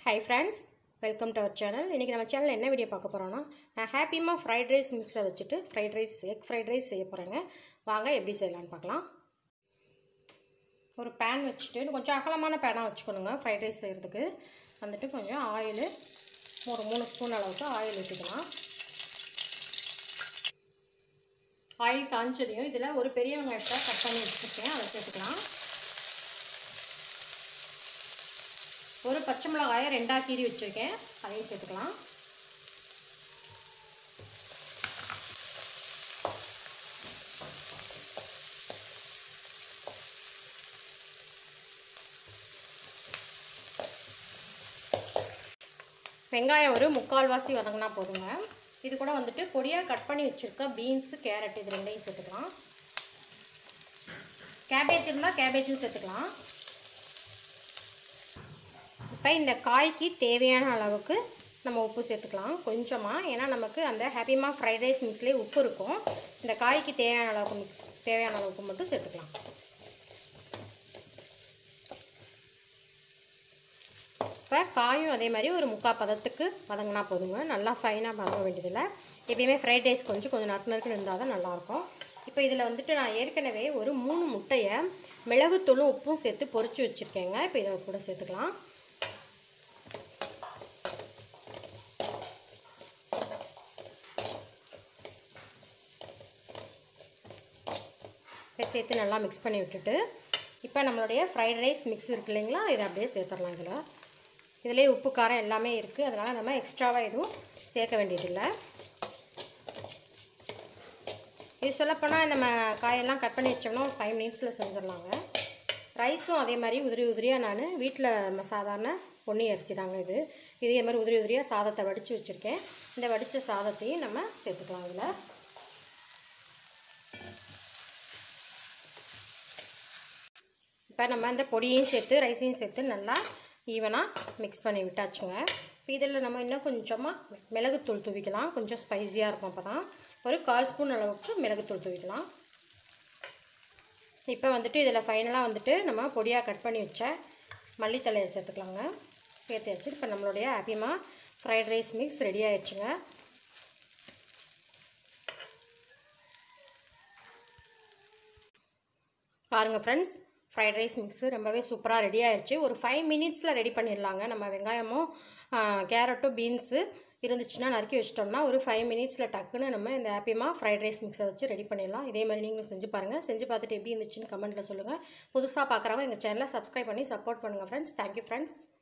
high friends welcome to our channel இன்றைக்கி நம்ம சேனலில் என்ன வீடியோ பார்க்க போகிறோன்னா நான் ஹாப்பிமா ஃப்ரைட் ரைஸ் மிக்ஸை வச்சுட்டு fried rice egg fried rice செய்ய போகிறேங்க வாங்க எப்படி செய்யலான்னு பார்க்கலாம் ஒரு பேன் வச்சுட்டு கொஞ்சம் அகலமான பேனாக வச்சுக்கணுங்க ஃப்ரைட் ரைஸ் செய்கிறதுக்கு வந்துட்டு கொஞ்சம் ஆயில் ஒரு மூணு ஸ்பூன் அளவுக்கு ஆயில் ஊற்றிக்கலாம் ஆயில் காஞ்சதையும் இதில் ஒரு பெரிய வெங்காயத்தை கட் பண்ணி வச்சுருக்கேன் அதை சேர்த்துக்கலாம் ஒரு பச்சை மிளகாயை ரெண்டாக கீறி வச்சுருக்கேன் அதையும் சேர்த்துக்கலாம் வெங்காயம் ஒரு முக்கால்வாசி வதங்கினா போதுங்க இது கூட வந்துட்டு பொடியாக கட் பண்ணி வச்சுருக்க பீன்ஸு கேரட் இது ரெண்டையும் சேர்த்துக்கலாம் கேபேஜ் இருந்தால் கேபேஜும் சேர்த்துக்கலாம் இப்போ இந்த காய்க்கு தேவையான அளவுக்கு நம்ம உப்பு சேர்த்துக்கலாம் கொஞ்சமாக ஏன்னா நமக்கு அந்த ஹாப்பிமா ஃப்ரைட் ரைஸ் மிக்ஸ்லேயே உப்பு இருக்கும் இந்த காய்க்கு தேவையான அளவுக்கு மிக்ஸ் தேவையான அளவுக்கு மட்டும் சேர்த்துக்கலாம் இப்போ காயும் அதே மாதிரி ஒரு முக்கால் பதத்துக்கு வதங்கினா போதுங்க நல்லா ஃபைனாக வதங்க வேண்டியதில்லை எப்பயுமே ஃப்ரைட் ரைஸ் கொஞ்சம் கொஞ்சம் நறுக்கு நறுக்குன்னு இருந்தால் தான் நல்லாயிருக்கும் இப்போ இதில் வந்துட்டு நான் ஏற்கனவே ஒரு மூணு முட்டையை மிளகுத்தூளும் உப்பும் சேர்த்து பொரிச்சு வச்சுருக்கேங்க இப்போ இதை கூட சேர்த்துக்கலாம் இதை சேர்த்து நல்லா மிக்ஸ் பண்ணி விட்டுட்டு இப்போ நம்மளுடைய ஃப்ரைட் ரைஸ் மிக்ஸ் இருக்கு இல்லைங்களா இதை அப்படியே சேர்த்துடலாம் இதில் இதிலே உப்பு காரம் எல்லாமே இருக்குது அதனால் நம்ம எக்ஸ்ட்ராவாக எதுவும் சேர்க்க வேண்டியதில்லை இது சொல்லப்போனால் நம்ம காயெல்லாம் கட் பண்ணி வச்சோம்னா ஒரு ஃபைவ் மினிட்ஸில் செஞ்சிடலாங்க ரைஸும் அதே மாதிரி உதிரி உதிரியாக நான் வீட்டில் நம்ம சாதாரண பொன்னி அரிசி தாங்க இது இதே மாதிரி உதிரி உதிரியாக சாதத்தை வடித்து வச்சுருக்கேன் இந்த வடித்த சாதத்தையும் நம்ம சேர்த்துக்கலாம் இதில் இப்போ நம்ம இந்த பொடியையும் சேர்த்து ரைஸையும் சேர்த்து நல்லா ஈவனாக மிக்ஸ் பண்ணி விட்டாச்சுங்க இப்போ இதில் நம்ம இன்னும் கொஞ்சமாக மிளகுத்தூள் தூவிக்கலாம் கொஞ்சம் ஸ்பைஸியாக இருக்கும் அப்போ தான் ஒரு கால் ஸ்பூன் அளவுக்கு மிளகுத்தூள் தூவிக்கலாம் இப்போ வந்துட்டு இதில் ஃபைனலாக வந்துட்டு நம்ம பொடியாக கட் பண்ணி வச்ச மல்லித்தலையை சேர்த்துக்கலாங்க சேர்த்து வச்சு இப்போ நம்மளுடைய ஹாப்பிமா ஃப்ரைட் ரைஸ் மிக்ஸ் ரெடி ஆயிடுச்சுங்க பாருங்கள் ஃப்ரெண்ட்ஸ் ஃப்ரைட் ரைஸ் மிக்ஸு ரொம்பவே சூப்பராக ரெடி ஆயிடுச்சு ஒரு ஃபைவ் மினிட்ஸில் ரெடி பண்ணிடலாங்க நம்ம வெங்காயமும் கேரட்டும் பீன்ஸு இருந்துச்சுன்னா நறுக்கி வச்சிட்டோம்னா ஒரு ஃபைவ் மினிட்ஸில் டக்குன்னு நம்ம இந்த ஹாப்பியமாக ஃப்ரைட் ரைஸ் மிக்ஸை வச்சு ரெடி பண்ணிடலாம் இதே மாதிரி நீங்களும் செஞ்சு பாருங்கள் செஞ்சு பார்த்துட்டு எப்படி இருந்துச்சுன்னு கமெண்ட்டில் சொல்லுங்கள் புதுசாக பார்க்குறவங்க எங்கள் சேனலை சப்ஸ்கிரைப் பண்ணி சப்போர்ட் பண்ணுங்கள் ஃப்ரெண்ட்ஸ் தேங்க்யூ ஃப்ரெண்ட்ஸ்